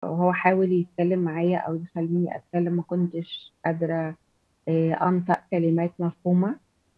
وهو حاول يتكلم معايا أو يخلّيني أتكلم، ما كنتش قادرة آآ أنطق كلمات مفهومة.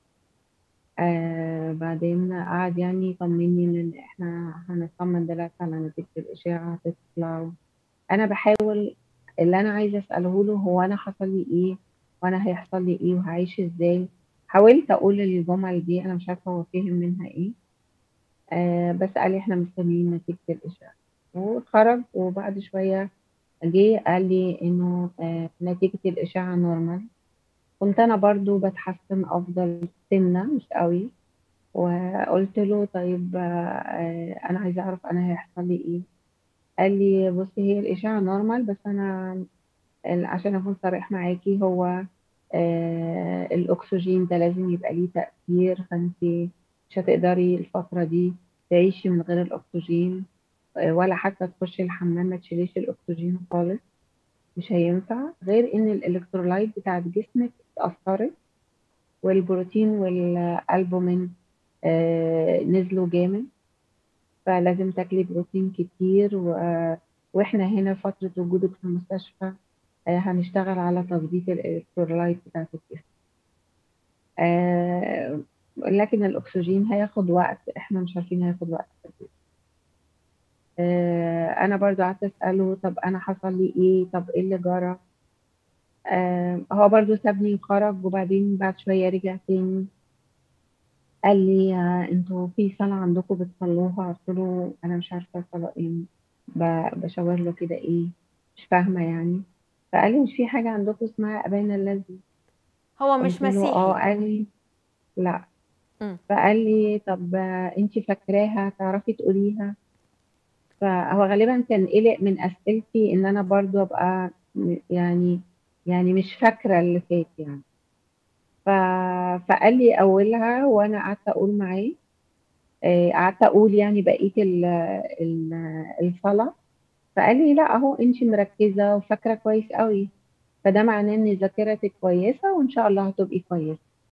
آآ بعدين قعد يعني يطمني إن إحنا هنطمن دلوقتي على نتيجة الإشاعة هتطلع، أنا باحاول اللي أنا عايزة أسأله له هو أنا حصل لي إيه، وأنا هيحصل لي إيه وهاعيش إزاي، حاولت أقول الجُمل دي أنا مش عارفة هو فِهِم منها إيه، آآ بس قال لي: "إحنا مستنيين نتيجة الإشاعة." وخرج وبعد شوية جه قال لي إنه آآ نتيجة الإشاعة normal كنت أنا برضه باتحسّن أفضل سِنّة مش أوي، وقُلت له: "طيب آآ أنا عايزة أعرف أنا هيحصل لي إيه؟" قال لي: "بُصّي هي الإشاعة normal بس أنا ال عشان أكون صريح معاكِ هو آآ الأكسجين ده لازم يبقى ليه تأثير، فأنتِ مش هتقدري الفترة دي تعيشي من غير الأكسجين آآ ولا حتى تخشي الحمام ما تشيليش الأكسجين خالص، مش هينفع، غير إن الإلكترولايت بتاعة جسمِك اتأثّرت والبروتين والألبومين آآ نزلوا جامد، فلازم تاكلي بروتين كتير و وإحنا هنا فترة وجودِك في المستشفى آآ هنشتغل على تضبيط الإلكترولايت بتاعة الجسم." آآ لكن الأكسجين هياخد وقت، إحنا مش عارفين هياخد وقت قد إيه. آآ أنا برضه قعدت أسأله طَب أنا حصل لي إيه، طَب إيه اللي جرى؟ آآ هو برضه سابني وخرج وبعدين بعد شوية رجع تاني. قال لي: "أنتم في صلاة عندكم بتصلّوها؟" قُلت له: "أنا مش عارفة صلاة إيه." ب باشاور له كده إيه، مش فاهمة يعني، فقال لي: "مش في حاجة عندكم اسمها أبانا الذي" هو قُلت مش له: "آه." مسيحي. قال لي لأ. إمم. فقال لي: "طَب أنتِ فاكراها، تعرفي تقوليها؟" فهو غالبًا كان قِلِق من أسئلتي إن أنا برضه أبقى م يعني يعني مش فاكرة اللي فات يعني. ف فقال لي أولها وأنا قعدت أقول معاه، آآ قعدت أقول يعني بقية ال ال الصلاة، فقال لي: "لأ أهو أنتِ مركّزة وفاكرة كويس أوي، فده معناه إن ذاكرتِك كويسة وإن شاء الله هتبقي كويسة."